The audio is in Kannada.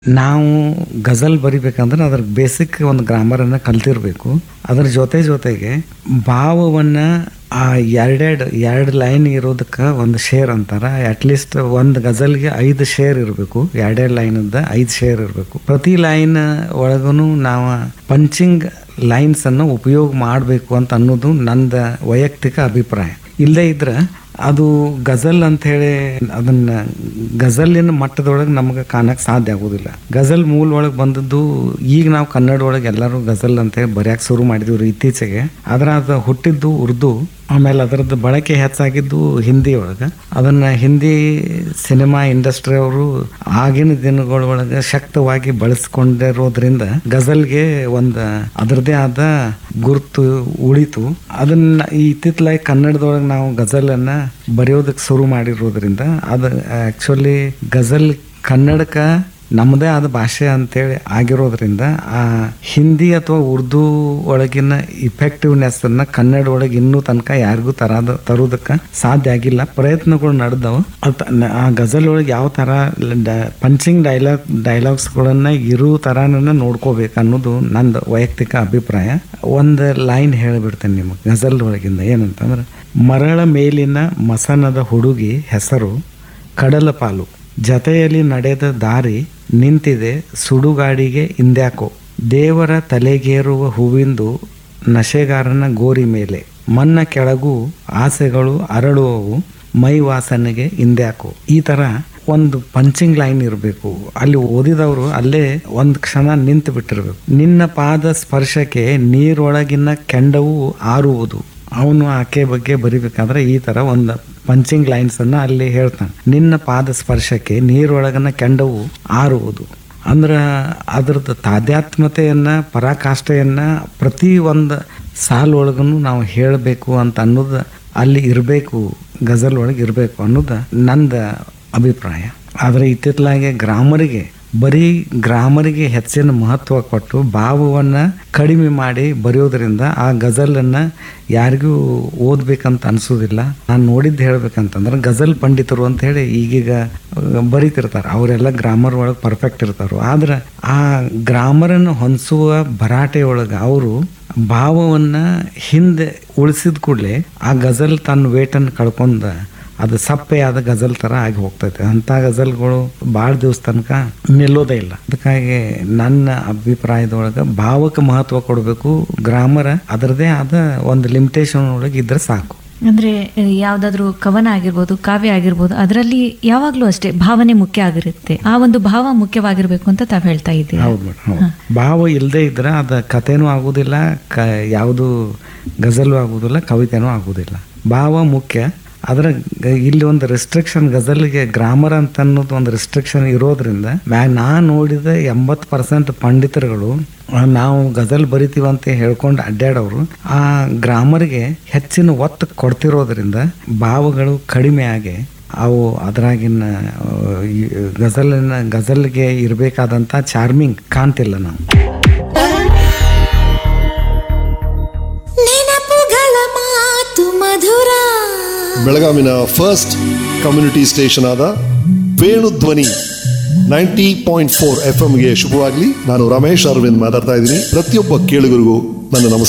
ನಾವು ಗಜಲ್ ಬರಿಬೇಕಂದ್ರೆ ಅದ್ರ ಬೇಸಿಕ್ ಒಂದು ಗ್ರಾಮರನ್ನು ಕಲ್ತಿರ್ಬೇಕು ಅದ್ರ ಜೊತೆ ಜೊತೆಗೆ ಭಾವವನ್ನು ಆ ಎರಡೆರಡು ಎರಡು ಲೈನ್ ಇರೋದಕ್ಕೆ ಒಂದು ಶೇರ್ ಅಂತಾರ ಅಟ್ಲೀಸ್ಟ್ ಒಂದು ಗಜಲ್ಗೆ ಐದು ಶೇರ್ ಇರಬೇಕು ಎರಡೆರಡು ಲೈನದ ಐದು ಶೇರ್ ಇರಬೇಕು ಪ್ರತಿ ಲೈನ್ ಒಳಗೂ ನಾವು ಪಂಚಿಂಗ್ ಲೈನ್ಸನ್ನು ಉಪಯೋಗ ಮಾಡಬೇಕು ಅಂತ ಅನ್ನೋದು ನಂದ ವೈಯಕ್ತಿಕ ಅಭಿಪ್ರಾಯ ಇಲ್ಲದೇ ಇದ್ರೆ ಅದು ಗಜಲ್ ಅಂತ ಹೇಳಿ ಅದನ್ನ ಗಜಲಿನ ಮಟ್ಟದೊಳಗೆ ನಮಗೆ ಕಾಣಕ್ಕೆ ಸಾಧ್ಯ ಆಗೋದಿಲ್ಲ ಗಜಲ್ ಮೂಲ ಒಳಗೆ ಬಂದದ್ದು ಈಗ ನಾವು ಕನ್ನಡ ಒಳಗೆ ಎಲ್ಲರೂ ಗಜಲ್ ಅಂತ ಹೇಳಿ ಬರ್ಯಾಕೆ ಶುರು ಮಾಡಿದ್ವಿ ಇತ್ತೀಚೆಗೆ ಆದ್ರೆ ಅದು ಹುಟ್ಟಿದ್ದು ಉರ್ದು ಆಮೇಲೆ ಅದರದ್ದು ಬಳಕೆ ಹೆಚ್ಚಾಗಿದ್ದು ಹಿಂದಿ ಒಳಗೆ ಅದನ್ನ ಹಿಂದಿ ಸಿನಿಮಾ ಇಂಡಸ್ಟ್ರಿ ಅವರು ಆಗಿನ ದಿನಗಳೊಳಗೆ ಶಕ್ತವಾಗಿ ಬಳಸ್ಕೊಂಡಿರೋದ್ರಿಂದ ಗಜಲ್ಗೆ ಒಂದು ಅದರದೇ ಆದ ಗುರುತು ಉಳಿತು ಅದನ್ನ ಈ ಇತ್ತಿತ್ತಲಾಗಿ ಕನ್ನಡದೊಳಗೆ ನಾವು ಗಜಲನ್ನ ಬರೆಯೋದಕ್ಕೆ ಶುರು ಮಾಡಿರೋದ್ರಿಂದ ಅದು ಆ್ಯಕ್ಚುಲಿ ಗಜಲ್ ಕನ್ನಡಕ್ಕೆ ನಮ್ಮದೇ ಆದ ಭಾಷೆ ಅಂತೇಳಿ ಆಗಿರೋದ್ರಿಂದ ಆ ಹಿಂದಿ ಅಥವಾ ಉರ್ದು ಒಳಗಿನ ಇಫೆಕ್ಟಿವ್ನೆಸ್ ಅನ್ನ ಕನ್ನಡ ಒಳಗೆ ಇನ್ನೂ ತನಕ ಯಾರಿಗೂ ತರದ ತರೋದಕ್ಕೆ ಸಾಧ್ಯ ಆಗಿಲ್ಲ ಪ್ರಯತ್ನಗಳು ನಡೆದವು ಅದ್ ನ- ಆ ಗಜಲ್ ಒಳಗೆ ಯಾವ ಥರ ಪಂಚಿಂಗ್ ಡೈಲಾಗ್ ಡೈಲಾಗ್ಸ್ಗಳನ್ನ ಇರೋ ಥರನ ನೋಡ್ಕೋಬೇಕು ಅನ್ನೋದು ನಂದು ವೈಯಕ್ತಿಕ ಅಭಿಪ್ರಾಯ ಒಂದು ಲೈನ್ ಹೇಳಿಬಿಡ್ತೇನೆ ನಿಮಗೆ ಗಜಲ್ ಒಳಗಿಂದ ಏನಂತಂದ್ರೆ ಮರಳ ಮೇಲಿನ ಮಸನದ ಹುಡುಗಿ ಹೆಸರು ಕಡಲ ಪಾಲು ಜತೆಯಲ್ಲಿ ನಡೆದ ದಾರಿ ನಿಂತಿದೆ ಸುಡುಗಾಡಿಗೆ ಇಂದ್ಯಾಕೋ ದೇವರ ತಲೆಗೇರುವ ಹೂವಿಂದು ನಶೆಗಾರನ ಗೋರಿ ಮೇಲೆ ಮನ್ನ ಕೆಳಗೂ ಆಸೆಗಳು ಅರಳುವವು ಮೈ ವಾಸನೆಗೆ ಇಂದ್ಯಾಕೋ ಈ ತರ ಒಂದು ಪಂಚಿಂಗ್ ಲೈನ್ ಇರಬೇಕು ಅಲ್ಲಿ ಓದಿದವರು ಅಲ್ಲೇ ಒಂದು ಕ್ಷಣ ನಿಂತು ಬಿಟ್ಟಿರ್ಬೇಕು ನಿನ್ನ ಪಾದ ಸ್ಪರ್ಶಕ್ಕೆ ನೀರೊಳಗಿನ ಕೆಂಡವು ಆರುವುದು ಅವನು ಆಕೆ ಬಗ್ಗೆ ಬರಿಬೇಕಾದ್ರೆ ಈ ತರ ಒಂದು ಪಂಚಿಂಗ್ ಲೈನ್ಸ್ ಅನ್ನ ಅಲ್ಲಿ ಹೇಳ್ತಾನೆ ನಿನ್ನ ಪಾದ ಸ್ಪರ್ಶಕ್ಕೆ ನೀರೊಳಗನ ಕೆಂಡವು ಆರುವುದು ಅಂದ್ರ ಅದ್ರದ್ದು ತಾಧ್ಯಾತ್ಮತೆಯನ್ನ ಪರಾಕಾಷ್ಠೆಯನ್ನ ಪ್ರತಿ ಒಂದು ಸಾಲ್ ಒಳಗೂ ನಾವು ಹೇಳಬೇಕು ಅಂತ ಅನ್ನೋದು ಅಲ್ಲಿ ಇರಬೇಕು ಗಜಲ್ ಒಳಗೆ ಇರಬೇಕು ಅನ್ನೋದು ನಂದ ಅಭಿಪ್ರಾಯ ಆದರೆ ಇತ್ತಿತ್ತಲಾಗೆ ಗ್ರಾಮರಿಗೆ ಬರೀ ಗ್ರಾಮರಿಗೆ ಹೆಚ್ಚಿನ ಮಹತ್ವ ಕೊಟ್ಟು ಭಾವವನ್ನು ಕಡಿಮೆ ಮಾಡಿ ಬರೆಯೋದ್ರಿಂದ ಆ ಗಜಲನ್ನು ಯಾರಿಗೂ ಓದ್ಬೇಕಂತ ಅನ್ಸೋದಿಲ್ಲ ನಾನು ನೋಡಿದ್ದು ಹೇಳ್ಬೇಕಂತಂದ್ರೆ ಗಜಲ್ ಪಂಡಿತರು ಅಂತ ಹೇಳಿ ಈಗೀಗ ಬರೀತಿರ್ತಾರೆ ಅವರೆಲ್ಲ ಗ್ರಾಮರ್ ಒಳಗೆ ಪರ್ಫೆಕ್ಟ್ ಇರ್ತಾರೆ ಆದ್ರೆ ಆ ಗ್ರಾಮರನ್ನು ಹೊಂದಿಸುವ ಭರಾಟೆ ಒಳಗೆ ಅವರು ಭಾವವನ್ನು ಹಿಂದೆ ಉಳಿಸಿದ ಕೂಡಲೇ ಆ ಗಜಲ್ ತನ್ನ ವೇಟನ್ನು ಕಳ್ಕೊಂಡ ಅದು ಸಪ್ಪೆಯಾದ ಗಜಲ್ ಥರ ಆಗಿ ಹೋಗ್ತೈತೆ ಅಂಥ ಗಜಲ್ಗಳು ಭಾಳ ದಿವಸ ತನಕ ನಿಲ್ಲೋದೇ ಇಲ್ಲ ಅದಕ್ಕಾಗಿ ನನ್ನ ಅಭಿಪ್ರಾಯದೊಳಗೆ ಭಾವಕ್ಕೆ ಮಹತ್ವ ಕೊಡಬೇಕು ಗ್ರಾಮರ ಅದರದೇ ಆದ ಒಂದು ಲಿಮಿಟೇಷನ್ ಒಳಗೆ ಇದ್ರೆ ಸಾಕು ಅಂದ್ರೆ ಯಾವ್ದಾದ್ರು ಕವನ ಆಗಿರ್ಬೋದು ಕಾವ್ಯ ಆಗಿರ್ಬೋದು ಅದರಲ್ಲಿ ಯಾವಾಗ್ಲೂ ಅಷ್ಟೇ ಭಾವನೆ ಮುಖ್ಯ ಆಗಿರುತ್ತೆ ಆ ಒಂದು ಭಾವ ಮುಖ್ಯವಾಗಿರ್ಬೇಕು ಅಂತ ತಾವ್ ಹೇಳ್ತಾ ಇದ್ದೀರಾ ಹೌದು ಮೇಡಮ್ ಹೌದು ಭಾವ ಇಲ್ಲದೆ ಇದ್ರೆ ಅದು ಕಥೆನೂ ಆಗೋದಿಲ್ಲ ಕ ಯಾವುದು ಗಜಲು ಆಗೋದಿಲ್ಲ ಕವಿತೆನೂ ಆಗೋದಿಲ್ಲ ಭಾವ ಮುಖ್ಯ ಆದ್ರೆ ಗ- ಇಲ್ಲಿ ಒಂದು ರೆಸ್ಟ್ರಿಕ್ಷನ್ ಗಜಲ್ಗೆ ಗ್ರಾಮರ್ ಅಂತ ಅನ್ನೋದು ಒಂದು ರೆಸ್ಟ್ರಿಕ್ಷನ್ ಇರೋದ್ರಿಂದ ಮ್ಯಾಗ ನಾ ನೋಡಿದ ಎಂಬತ್ತು ಪರ್ಸೆಂಟ್ ಪಂಡಿತರುಗಳು ಆ, ನಾವು ಗಜಲ್ ಬರಿತೀವಂತ ಹೇಳ್ಕೊಂಡು ಅಡ್ಡಾಡೋರು ಆ ಗ್ರಾಮರ್ಗೆ ಹೆಚ್ಚಿನ ಒತ್ತು ಕೊಡ್ತಿರೋದ್ರಿಂದ ಭಾವಗಳು ಕಡಿಮೆ ಆಗಿ ಅವು ಅದ್ರಾಗಿನ ಆ, ಈ ಗಜಲಿನ ಗಜಲ್ಗೆ ಇರಬೇಕಾದಂಥ ಚಾರ್ಮಿಂಗ್ ಕಾಣ್ತಿಲ್ಲ ನಾವು ನೆನಪುಗಳ ಮಾತು ಮಧುರ ಬೆಳಗಾವಿನ ಫಸ್ಟ್ ಕಮ್ಯುನಿಟಿ ಸ್ಟೇಷನ್ ಆದ Venudhwani ninety point four F ಎಂಗೆ ಶುಭವಾಗಲಿ ನಾನು ರಮೇಶ್ ಅರವಿಂದ್ ಮಾತಾಡ್ತಾ ಇದ್ದೀನಿ ಪ್ರತಿಯೊಬ್ಬ ಕೇಳುಗರಿಗೂ ನನ್ನ ನಮಸ್ಕಾರ